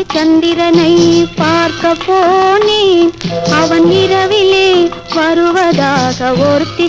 சந்திரனை பார்க்க போனேன் அவன் இரவிலே வருவதாக ஒருத்தி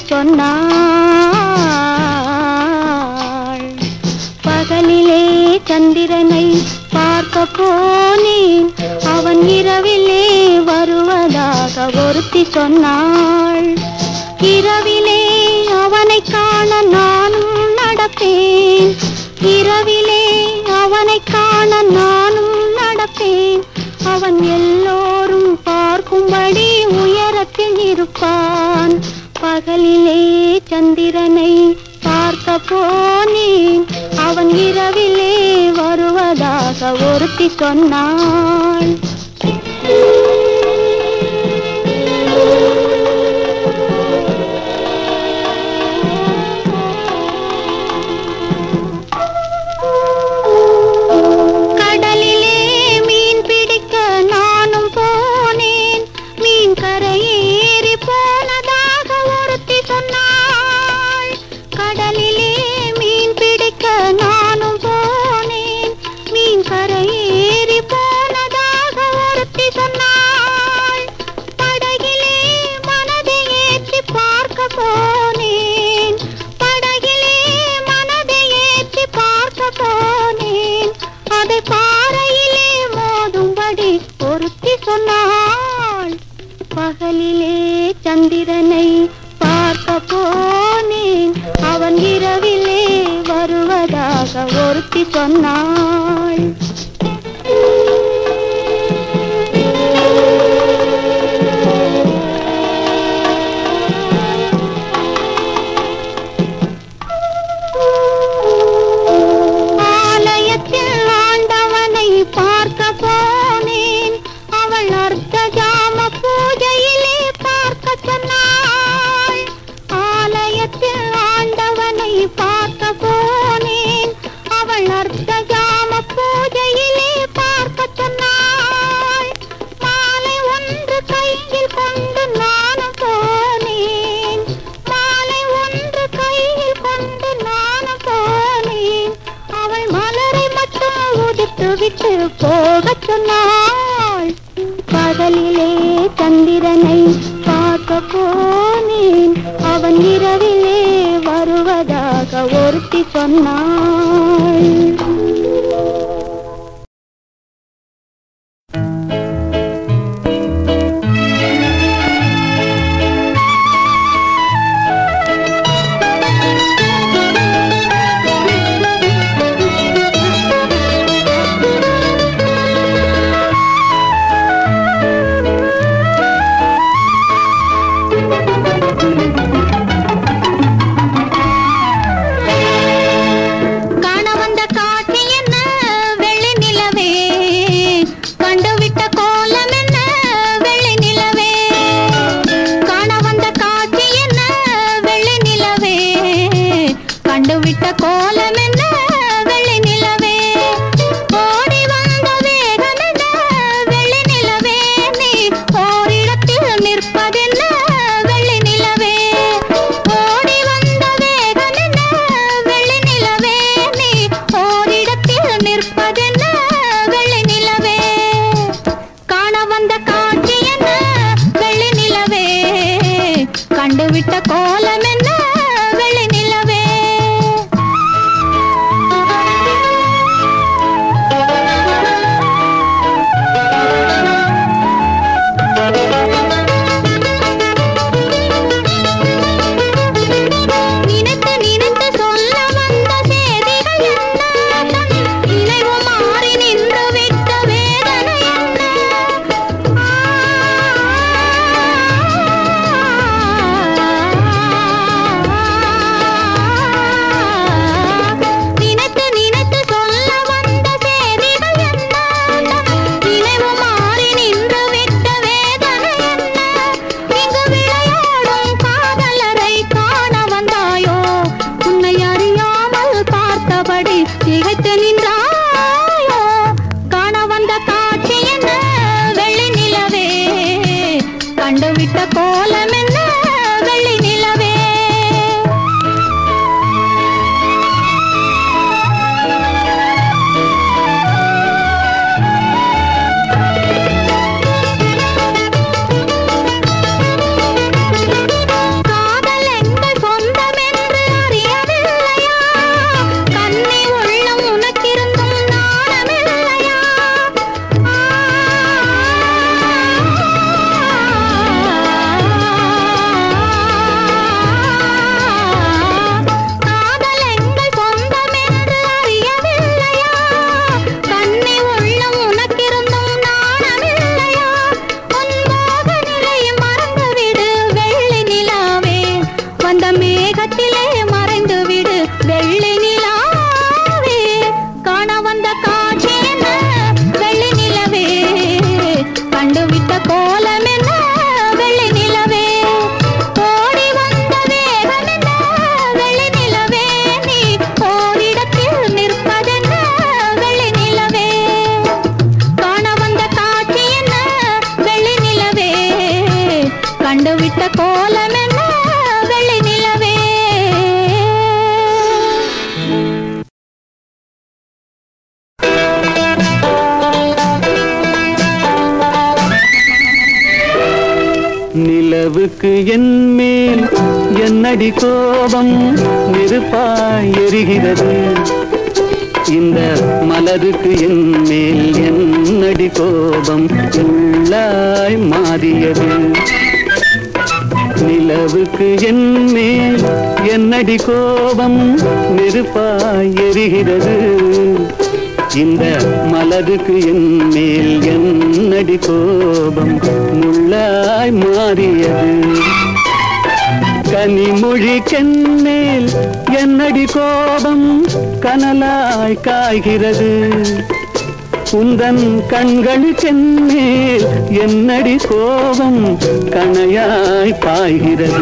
சொன்னாள் பகலிலே சந்திரனை பார்க்க போனேன் அவன் இரவிலே வருவதாக ஒருத்தி சொன்னாள் இரவிலே அவனை காண நானும் நடப்பேன் இரவிலே அவனை காண நானும் நடப்பேன் அவன் எல்லோரும் பார்க்கும்படி உயரத்தில் இருப்பான் பகலிலே சந்திரனை பார்க்க போனேன் அவன் இரவிலே வருவதாக ஒருத்தி சொன்னாள் கடலிலே மீன் பிடிக்க நானும் போனேன் மீன் கரையேறி போனதாக ஒருத்தி சொன்னாள் கடலிலே மீன் பிடிக்க நானும் போனேன் மீன் கரையேறி போனதாக ஒருத்தி சொன்னாள் படகிலே மனதை ஏற்றி பார்க்க போனேன் படகிலே மனதை ஏற்றி பார்க்க போனேன் அதை பாறையிலே மோதும்படி ஒருத்தி சொன்னாள் பகலிலே சந்திரனை பார்க்க போனேன் அவன் இரவிலே வருவதாக ஒருத்தி சொன்னாள் ஆலயத்தில் ஆண்டவனை பார்க்க போனேன் அவள் அர்த்த ஜாம பூஜையிலே பார்க்க சொன்னாள் ஆலயத்தில் ஆண்டவனை பார்க்க போனேன் அவள் அர்த்த ஜாம பூஜையிலே பார்க்க சொன்னாள் மாலை ஒன்று கையில் கொண்டு நானும் போனேன் மாலை ஒன்று கையில் கொண்டு நானும் போனேன் அவள் மலரை மட்டும் உதித்து விட்டு போகச் சொன்னாள் பகலிலே சந்திரனை பார்க்க போனேன் அவன் இரவிலே வருவதாக ஒருத்தி சொன்னாள் காண வந்த காட்சி என்ன வெள்ளி நிலவே கண்டுவிட்ட கோலம் என்ன வெள்ளி நிலவே காண வந்த காட்சி என்ன வெள்ளி நிலவே கண்டுவிட்ட கோலம் என்ன வெள்ளி நிலவே ஓடி வந்த வேகம் என்ன வெள்ளி நிலவே நீ ஓரிடத்தில் நிற்பதென்ன வெள்ளி நிலவே ஓடி வந்த வேகம் என்ன வெள்ளி நிலவே நீ ஓரிடத்தில் நிற்பதென்ன வெள்ளி நிலவே காண வந்த காட்சி என்ன வெள்ளி நிலவே கண்டுவிட்ட கோலம் என்ன வெள்ளி நிலவே நிலவுக்கு என் மேல் என்னடி கோபம் நெருப்பாய் எரிகிறது இந்த மலருக்கு என் மேல் என்னடி கோபம் உள்ளாய் மாறியது நிலவுக்கு என் மேல் என்னடி கோபம் நெருப்பாய் எரிகிறது இந்த மலருக்கு என் மேல் என்னடி கோபம் முள்ளாய் மாறியது கனிமொழி கென்மேல் என்னடி கோபம் கனலாய் காய்கிறது உந்தன் கண்களுக்கென்மேல் என்னடி கோபம் கணையாய் பாய்கிறது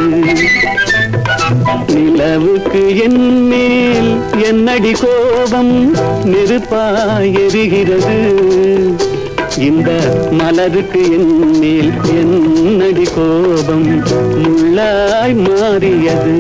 நிலவுக்கு என் மேல் என்னடி கோபம் நெருப்பாய் எரிகிறது இந்த மலருக்கு என் மேல் என்னடி கோபம் முள்ளாய் மாறியது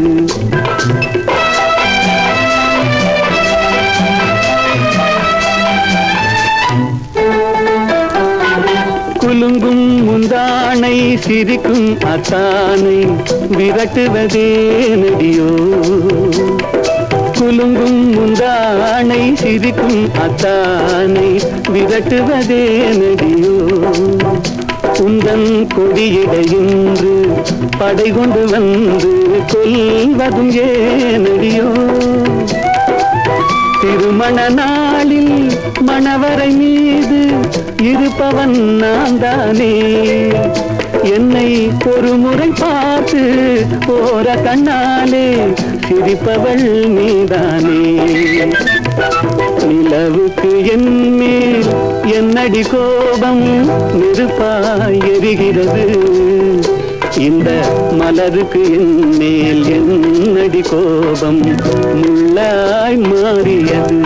குலுங்கும் முந்தானை சிரிக்கும் அத்தானை விரட்டுவதே நடியோ குலுங்கும் முந்தானை சிரிக்கும் அத்தானை விரட்டுவதே நடியோ உந்தன் கொடியிட இன்று படை கொண்டு வந்து கொல்வதும் ஏனடியோ திருமண நாளில் மணவரை மீது இருப்பவன் நான் தானே என்னை ஒரு முறை பார்த்து போற கண்ணாலே சிரிப்பவள் நீதானே நிலவுக்கு என் மேல் என்னடி கோபம் நெருப்பாய் எரிகிறது இந்த மலருக்கு என் மேல் என்னடி கோபம் முள்ளாய் மாறியது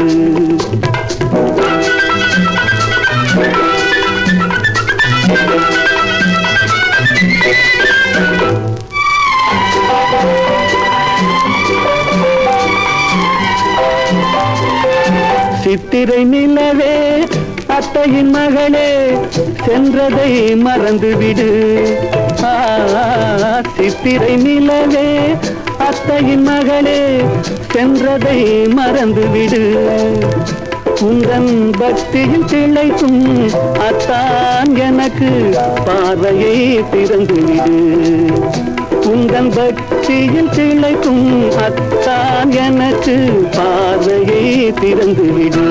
சித்திரை நிலவே அத்தையின் மகளே சென்றதை மறந்துவிடு ஆ, சித்திரை நிலவே அத்தையின் மகளே சென்றதை மறந்துவிடு உந்தன் பக்தியில் திளைக்கும் அத்தான் எனக்கு பார்வையை திறந்துவிடு உந்தன் பக்தியில் திளைக்கும் அத்தான் எனக்கு பார்வையை திறந்துவிடு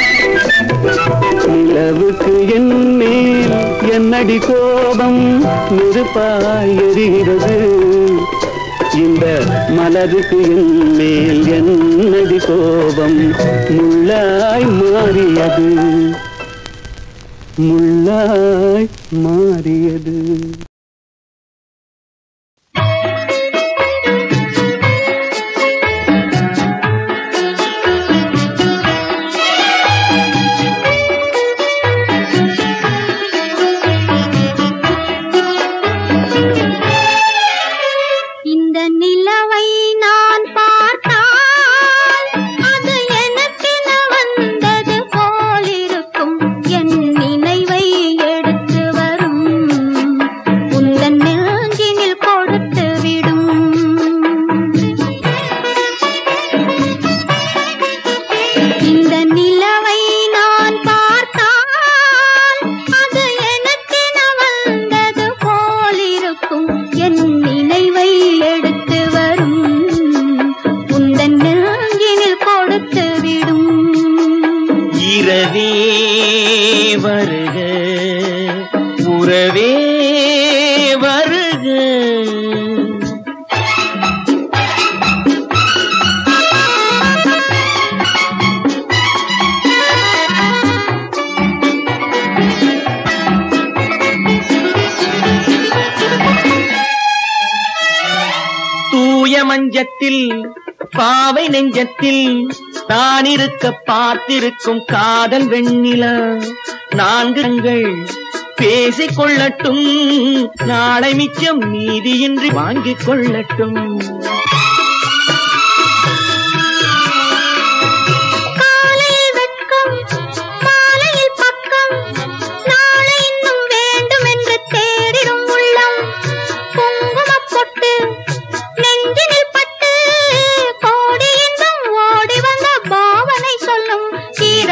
நிலவுக்கு என் மேல் என்னடி கோபம் நெருப்பாய் எரிகிறது இந்த மலருக்கு என் மேல் என்னடி கோபம் முள்ளாய் மாறியது முள்ளாய் மாறியது இந்த நிலவை நான் பார்த்தால் அது எனக்கென வந்தது போலிருக்கும் என் நினைவை எடுத்து வரும் உந்தன் நெஞ்சினில் கொடுத்து விடும் இந்த நிலவை நான் பார்த்தால் அது எனக்கென வந்தது போலிருக்கும் என் நினைவை எடுத்து வரும் உந்தன் நெஞ்சினில் கொடுத்து விடும் இரவே வருக உறவே வருக தூய மஞ்சத்தில் பாவை நெஞ்சத்தில் தான் இருக்க பார்த்திருக்கும் காதல் வெண்ணிலா நான்குங்கள் பேசிக் கொள்ளட்டும் நாளை மிச்சம் நீதியின்றி வாங்கிக் கொள்ளட்டும் காலையில் வெட்கம் மாலையில் பக்கம் நாளை இன்னும் வேண்டும் என்று தேடிடும் உள்ளம் பொங்கும்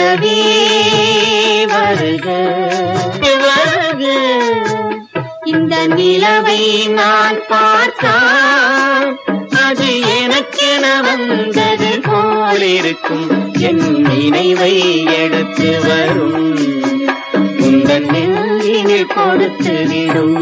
இரவே வருக வருக இந்த நிலவை நான் பார்த்தால் அது எனக்கென வந்தது போலிருக்கும் என் நினைவை எடுத்து வரும் உங்கள் நெஞ்சினில் கொடுத்து விடும்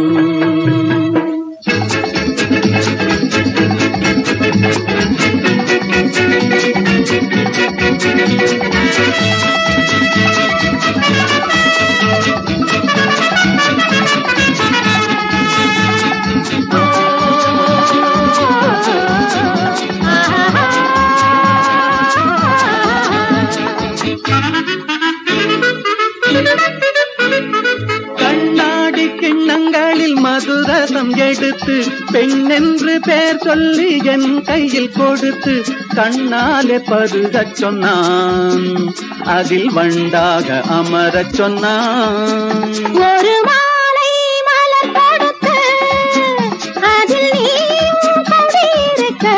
கண்ணாடி கிண்ணங்களில் மதுரசம் எடுத்து பெண்ணென்று பெயர் சொல்லி என் கையில் கொடுத்து கண்ணாலே பருகச் சொன்னான் அதில் வண்டாக அமரச் சொன்னான் ஒரு மாலை மலர் கொடுத்து அதில் நீயும் குடியிருக்க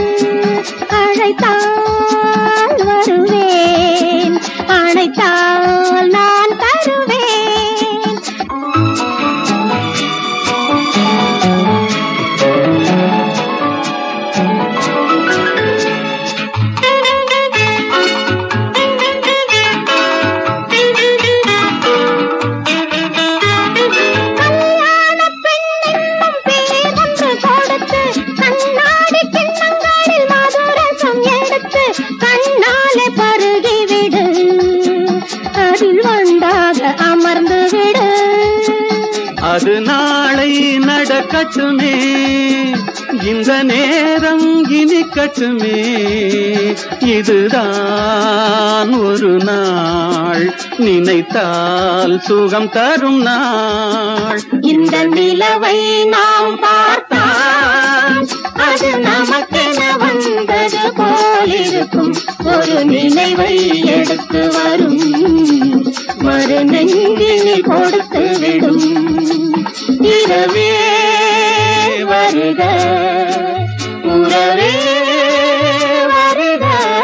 அழைத்தால் வருவேன் அழைத்தால் நான் தருவேன் கல்யாண பெண்ணென்னும் பேர் ஒன்று கொடுத்து கண்ணாடி கிண்ணங்களில் மதுரசம் எடுத்து கண்ணாலே பருகிவிடு அதில் வண்டாக அமர்ந்து விடு அது நாளை நடக்கட்டுமே இந்த நேரம் இனிக்கட்டுமே இதுதான் ஒரு நாள் நினைத்தால் சுகம் தரும் நாள் இந்த நிலவை நாம் பார்த்தால் அது நமக்கென வந்தது போலிருக்கும் ஒரு நினைவை எடுத்து வரும் மறு நெஞ்சினில் கொடுத்து விடும் இரவே வருக உறவே வருக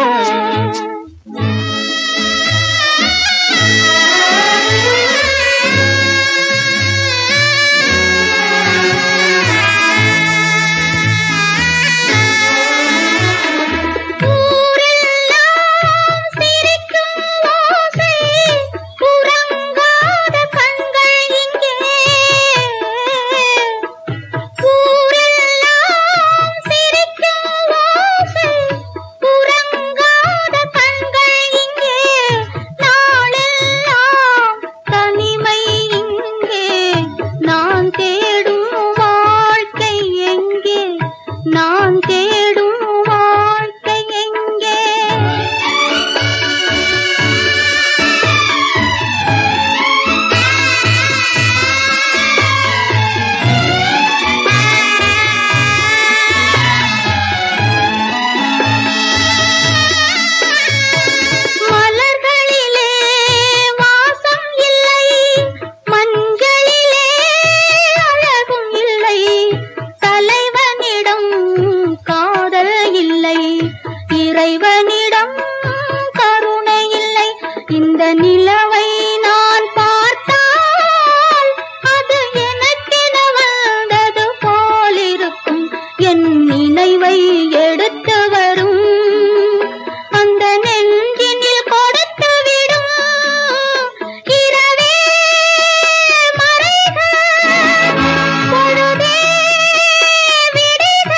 ஊரெல்லாம் சிரிக்கும் ஓசை, உறங்காத கண்கள் இங்கே. ஊரெல்லாம் சிரிக்கும் ஓசை, உறங்காத கண்கள் இங்கே. நாளெல்லாம் தனிமை இங்கே. நான் தேடும் வாழ்க்கை எங்கே நான் தேடும் வாழ்க்கை எங்கே மலர்களிலே வாசம் இல்லை மஞ்சளிலே அழகும் இல்லை தலைவனிடம் காதல் இல்லை இறைவனிடம் கருணை இல்லை இந்த நிலவை நான் பார்த்தால் அது எனக்கென வந்தது போலிருக்கும் என் நினைவை எடுத்து வரும் அந்த நெஞ்சினில் கொடுத்து விடும் இரவே மறைக பொழுதே விடிக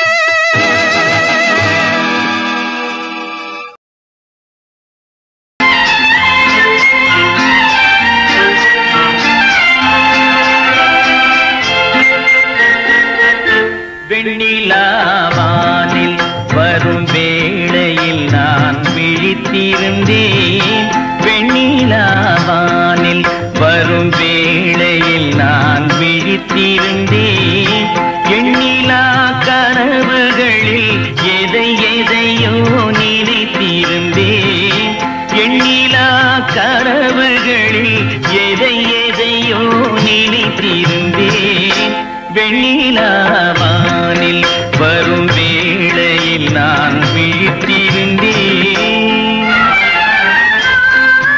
வெண்ணிலாவானில் வரும் வேளையில் நான் விழித்திருந்தேன் வெண்ணிலாவானில் வரும் வேளையில் நான் விழித்திருந்தேன் எண்ணிலா கனவுகளில் எதை எதையோ நினைத்திருந்தேன் எண்ணிலா கனவுகளில் எதை எதையோ நினைத்திருந்தேன் வெண்ணிலாவானில் வரும் வேளையில் நான் விழித்திருந்தேன்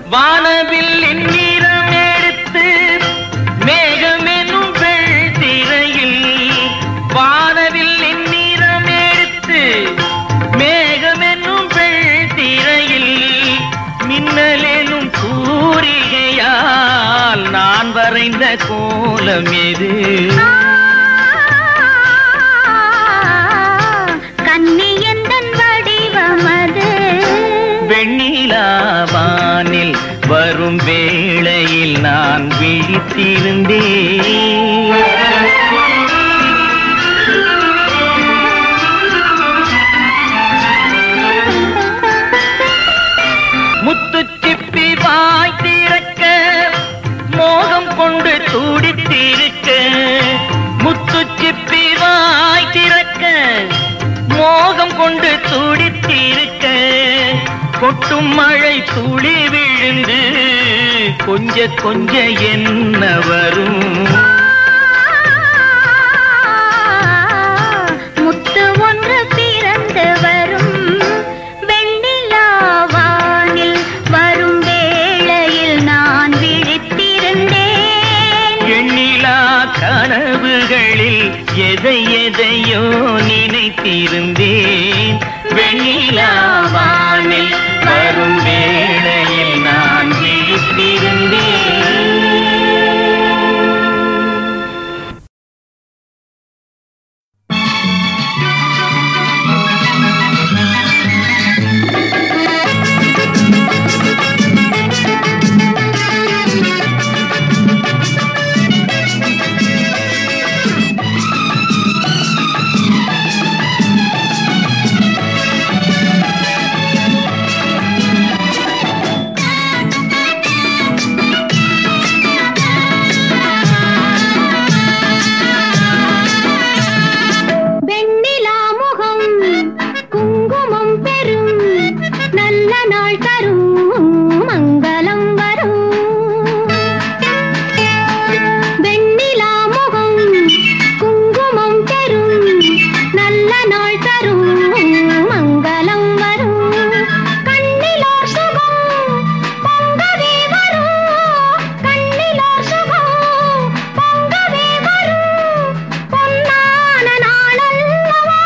வானவில் நிறம் எடுத்து மேகமெனும் வெள்திரையில் வானவில் நிறம் எடுத்து மேகமெனும் வெள்திரையில் மின்னலெனும் சூரிகையால் நான் வரைந்த கோலம் எது கண்ணி எந்தன் வடிவமது வெண்ணிலாவானில் வரும் வேளையில் நான் விழித்திருந்தேன் முத்துச்சிப்பி வாய் திறக்க மோகம் கொண்டு துடித்திருக்க முத்துச்சிப்பி வாய் திறக்க மோகம் கொண்டு துடித்திருக்க கொட்டும் மழை துளி விழுந்து கொஞ்ச கொஞ்ச என்ன வரும் முத்து ஒன்று பிறந்து வரும் வெண்ணிலாவானில் வரும் வேளையில் நான் விழித்திருந்தேன் எண்ணிலா கனவுகளில் எதை எதையோ நினைத்திருந்தேன் வெண்ணிலாவானில் வரும் வேளையில் நான் விழித்திருந்தேன் வெண்ணிலா முகம் குங்குமம் பெறும் நல்ல நாள் தரும் மங்களம் வரும் வெண்ணிலா முகம் குங்குமம் பெறும் நல்ல நாள் தரும் மங்களம் வரும் கண்ணிலோ சுகம் பொங்கவே வரும் கண்ணிலோ சுகம் பொங்கவே வரும் பொன்னான நாளல்லவா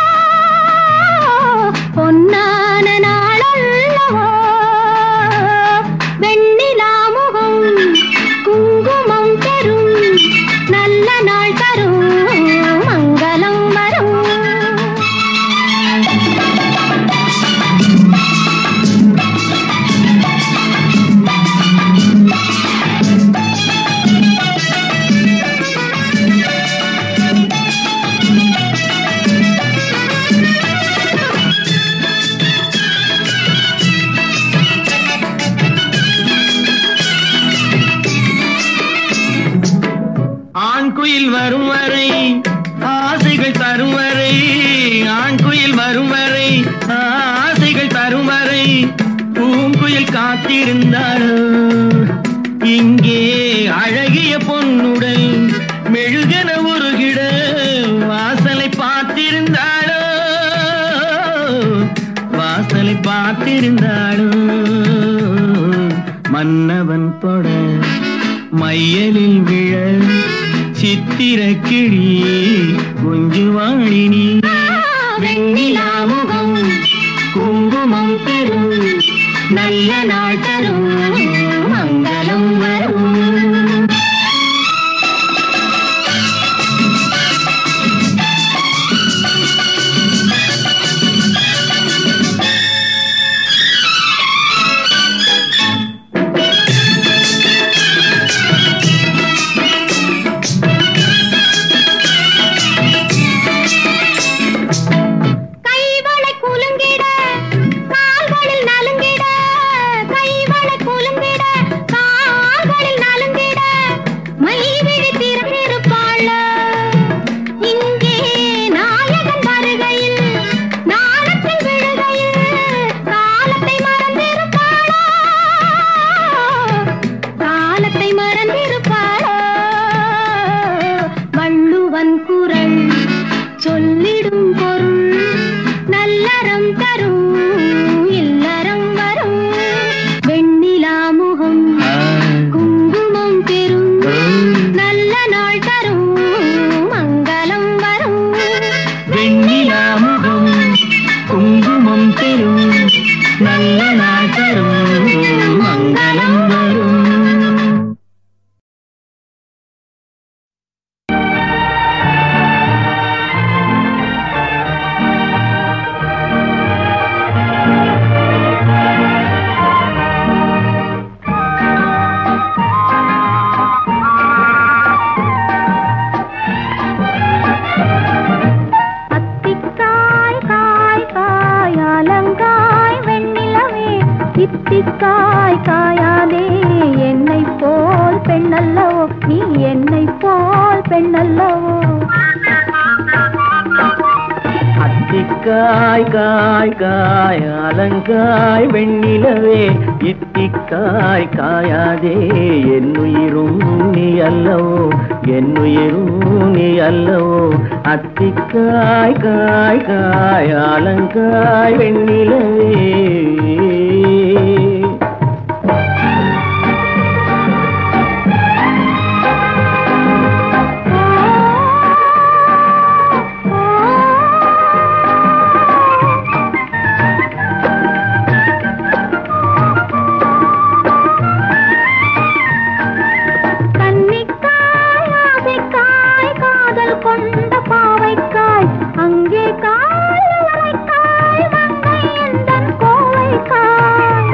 பொன்னான நாளல்லவா வெண்ணிலா முகம் குங்குமம் தரும் நல்ல நாள் தரும் மங்களம் வரும் ஆண் குயில் வரும் வரை ஆசைகள் தரும் வரை ஆண் குயில் வரும் வரை ஆசைகள் தரும் வரை பூங்குயில் காத்திருந்தாள் இங்கே அழகிய பொன்னுடன் மெழுகன உருகிட வாசலை பார்த்திருந்தாளோ வாசலை பார்த்திருந்தாளோ மன்னவன் தொட மையலில் விழ சித்திர கிளி குஞ்சு வாழினி வெண்ணிலா முகம் குங்குமம் பெறும் நல்ல நாள் தரும் மங்களம் வரும் கைவளை குலுங்கிட கால்களில் நலுங்கிட கைவளை பெண்ணல்லவோ நீ என்னை போல் பெண்ணல்லவோ அத்திக்காய் காய் காய் அலங்காய் வெண்ணிலவே இத்திக்காய் காயாதே என்னுயிரும் நீ அல்லவோ என்னுயிரும் நீ அல்லவோ அத்திக்காய் காய் காய் அலங்காய் வெண்ணிலவே கன்னிக்காய் ஆசைக்காய் காதல் கொண்ட பாவைக்காய் அங்கே காய் அலைக்காய் மங்கை எந்தன் கோவைக்காய்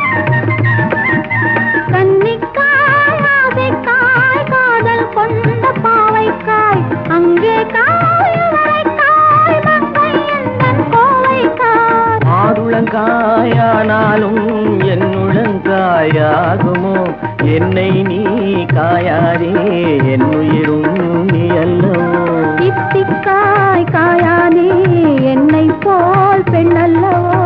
கன்னிக்காய் ஆசைக்காய் காதல் கொண்ட பாவைக்காய் அங்கே காய் அலைக்காய் மங்கை எந்தன் கோவைக்காய் ஆருளங்காயானாலும் என்னுளங்காயாகுமோ என்னை நீ காயாதே என்னுயிரும் நீ அல்லவோ இத்திக்காய் காயானே என்னை போல் பெண்ணல்லவோ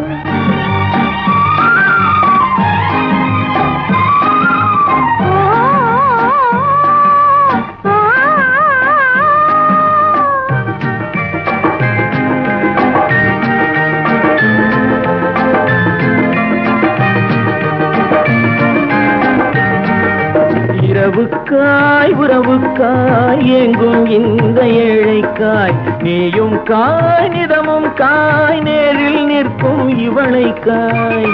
இரவுக்காய் உறவுக்காய் எங்கும் இந்த ஏழைக்காய் நீயும் காய் நிதமும் காய் நேரில் நிற்கும் இவளைக்காய்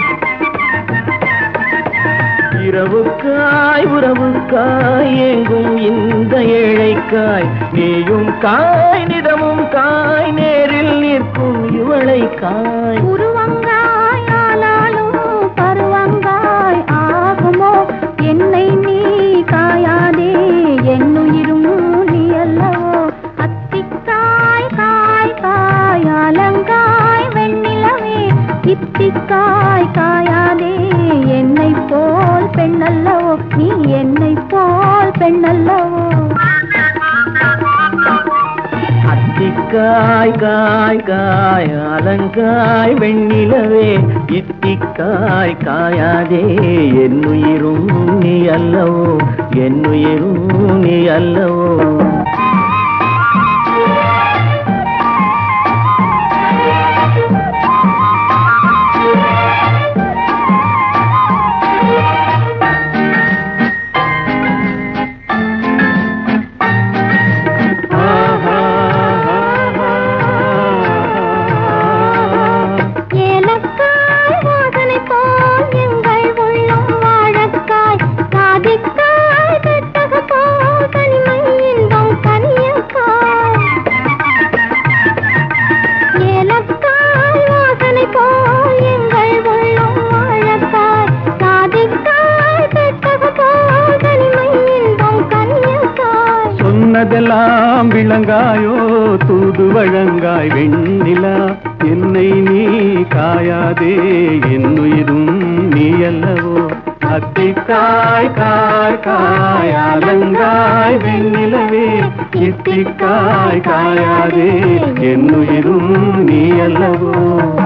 இரவுக்காய் உறவுக்காய் எங்கும் இந்த ஏழைக்காய் நீயும் காய் நிதமும் காய் நேரில் நிற்கும் இவளைக்காய் உருவங்காய் ஆனாலும் பருவங்காய் ஆகுமோ என்னை நீ காயாதே என்னுயிரும் நீ அல்லவோ அத்திக்காய் காய் காய் அலங்காய் வெண்ணிலவே இத்திக்காய் காயாதே என்னை போல் பெண்ணல்லவோ நீ என்னை போல் பெண்ணல்லவோ அத்திக்காய் காய் காய் அலங்காய் வெண்ணிலவே இத்திக்காய் காயாதே என்னுயிரும் நீ அல்லவோ என்னுயிரும் நீ அல்லவோ ஏலக்காய் வாசனை போல் எங்கள் உள்ளம் வாழக்காய் காதிக்காய் பெட்டக போல் தனிமை இன்பம் கனியக்காய் ஏலக்காய் வாசனை போல் எங்கள் உள்ளம் வாழக்காய் காதிக்காய் பெட்டக போல் தனிமை இன்பம் கனியக்காய் சொன்னதெல்லாம் விளங்காயோ தூது வழங்காய் வெண்ணிலா என்னை நீ காயாதே என்னுயிரும் நீ அல்லவோ அத்திக்காய் காய் காய் அலங்காய் வெண்ணிலவே இத்திக்காய் காயாதே என்னுயிரும் நீ அல்லவோ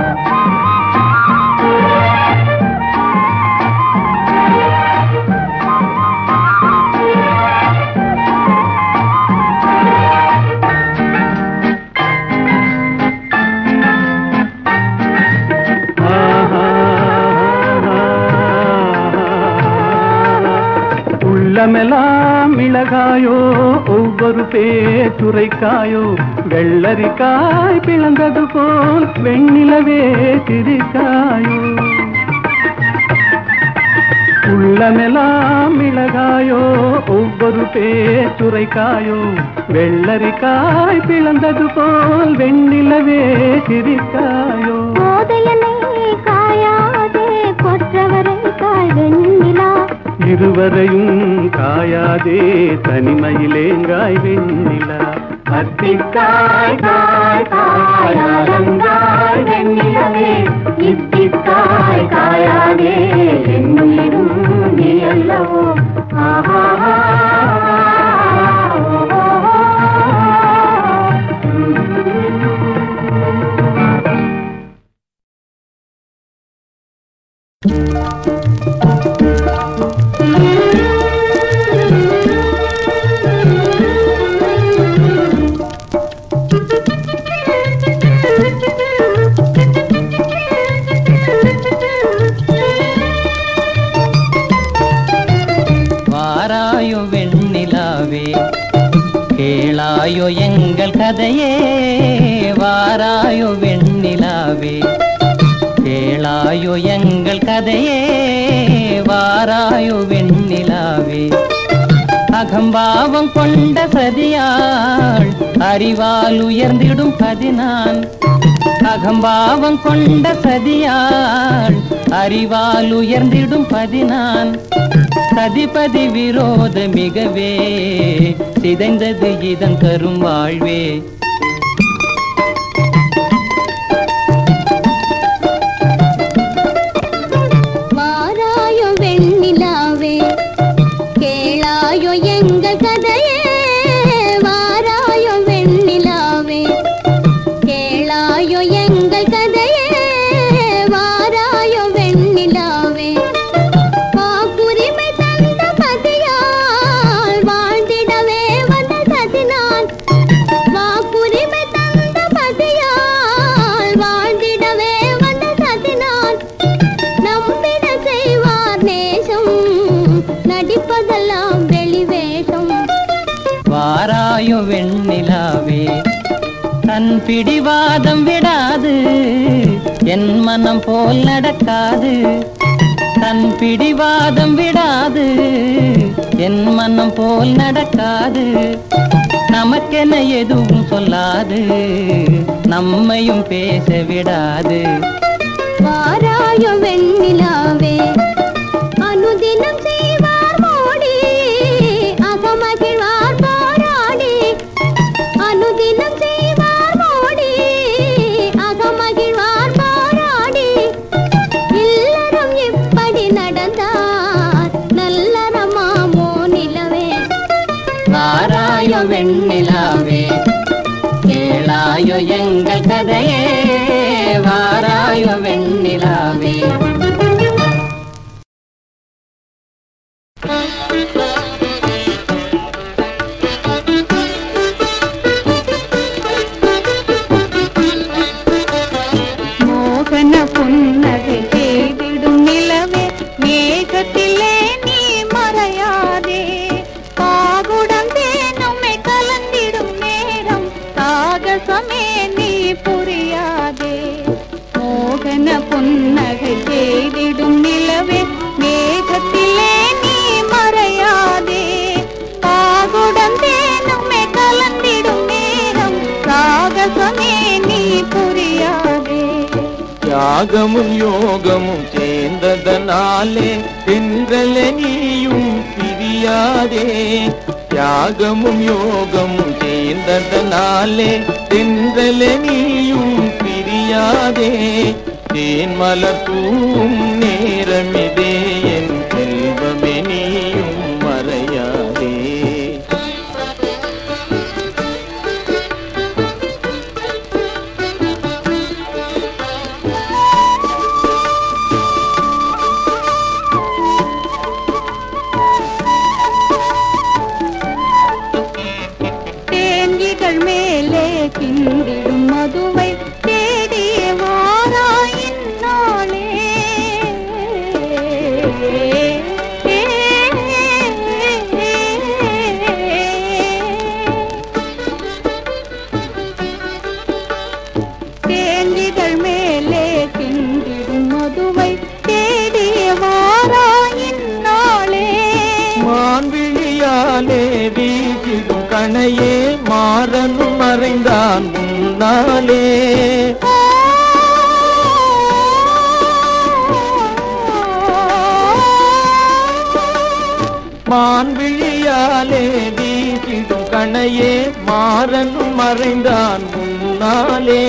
உள்ளமெல்லாம் மிளகாயோ ஒவ்வொரு பேச்சுரைக்காயோ வெள்ளரிக்காய் பிளந்தது போல் வெண்ணிலவே திரிக்காயோ உள்ளமெல்லாம் மிளகாயோ ஒவ்வொரு பேச்சுரைக்காயோ வெள்ளரிக்காய் பிளந்தது போல் வெண்ணிலவே திரிக்காயோ போதையனை காயாதே கொற்றவரை காய் வெண்ணிலா இருவரையும் காயாதே தனிமையிலேங்காய் வெண்ணிலா அத்திக்காய் காய் காய் அலங்காய் வெண்ணிலவே இத்திக்காய் காயாதே என்னுயிரும் நீ அல்லவோ ஆஹா வாராயோ வெண்ணிலாவே கேளாயோ எங்கள் கதையே வாராயோ வெண்ணிலாவே கேளாயோ எங்கள் கதையே வாராயோ வெண்ணிலாவே அகம்பாவம் கொண்ட சதியாள் அறிவால் உயர்ந்திடும் பதினான் அகம்பாவம் கொண்ட சதியாள் அறிவால் உயர்ந்திடும் பதினான் சதிபதி விரோத மிகவே சிதைந்தது இதன் தரும் வாழ்வே வாராயோ வெண்ணிலாவே கேளாயோ எங்கள் கதையே வாராயோ வெண்ணிலாவே கேளாயோ எங்கள் கதையே வாராயோ வெண்ணிலாவே வாக்குரிமை தந்த பதியால் வாழ்ந்திடவே வந்த சதினான் வாக்குரிமை தந்த பதியால் வாழ்ந்திடவே வந்த சதினான் நம்பிட செய்வார் நேசம் நடிப்பதெல்லாம் வெளிவேஷம் வாராயோ வெண்ணிலாவே தன் பிடிவாதம் விடாது என் மனம் போல் நடக்காது தன் பிடிவாதம் விடாது என் மனம் போல் நடக்காது நமக்கென எதுவும் சொல்லாது நம்மையும் பேச விடாது வாராயோ வெண்ணிலாவே அனுதினம் செய்வார் மோடி அகமகிழ்வார் போராடி அனுதினம் செய்வார் மோடி அகமகிழ்வார் போராடி இல்லறம் இப்படி நடந்தார் நல்லறமாமோ நிலவே வாராயோ வெண்ணிலாவே கேளாயோ எங்கள் கதையே வாராயோ வெண்ணிலாவே மோகன புன்னகை செய்திடும் நிலவே மேகத்திலே நீ மறையாதே பாகுடம் தேனுமை கலந்திடும் நேரம் சாகசமே நீ புரியாதே மோகன புன்னகை செய்திடும் நிலவே மேகத்திலே நீ மறையாதே பாகுடம் தேனுமை கலந்திடும் நேரம் சாகசமே நீ புரியாதே தியாகமும் யோகமும் சேர்ந்ததனாலே தென்றல நீயும் பிரியாதே தியாகமும் யோகமும் சேர்ந்ததனாலே தென்றல நீயும் பிரியாதே தேன் மலர் தூவும் நேரமிதே என் செல்வமே நீயும் மறையாதே தேங்கிகள் மேலே கிண்டிடும் மதுவை தேடிய வாராயின் நாளே தேங்கிகள் மேலே கிண்டிடும் மதுவை தேடிய வாராயின் நாளே மான்விழியாலே வீசிடும் கணையே மாறனும் மறைந்தான் முன்னாலே மான்விழியாலே வீசிடும் கணையே மாறனும் மறைந்தான் முன்னாலே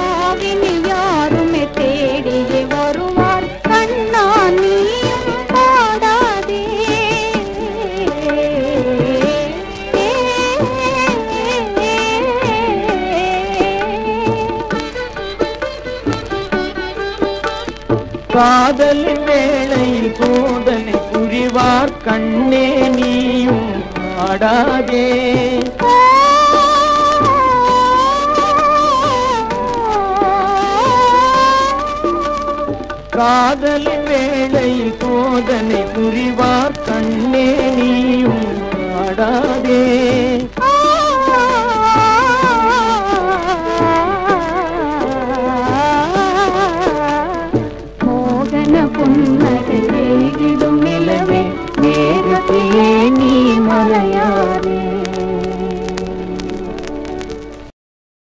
காவினி யாருமே தேடியே வருவார் கண்ணா நீயும் காதலின் வேளையில் சோதனை புரிவார் கண்ணே நீயும் ஆடாதே காதலின் வேளையில் சோதனை புரிவார் கண்ணே நீயும் ஆடாதே